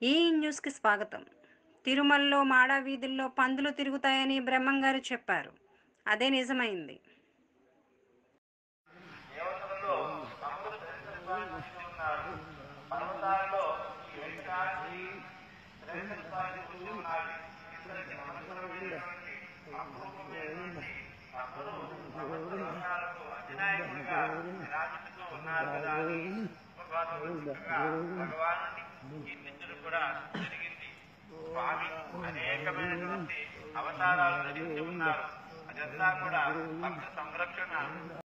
ఈ న్యూస్కి స్వాగతం తిరుమలలో మాడ వీధుల్లో పందులు తిరుగుతాయని బ్రహ్మంగారు చెప్పారు అదే నిజమైంది దేవతలలో తమకు ధరించడానికి ఉన్నారు పర్వతాలలో ఈ వెంకటాద్రి ధరించడానికి వచ్చి ఉన్నాయి ఇతరులకి నమస్కరమైనటువంటి అపూర్వమైనటువంటి అసలు సంవత్సరాలకు అధినాయకులుగా విరాజిస్తూ ఉన్నారు కదా అని భగవానుడు చక్కగా భగవానుని కీర్తించడం కూడా జరిగింది స్వామి అనేకమైనటువంటి అవతారాలు ధరించి ఉన్నారు అదంతా కూడా భక్త సంరక్షణ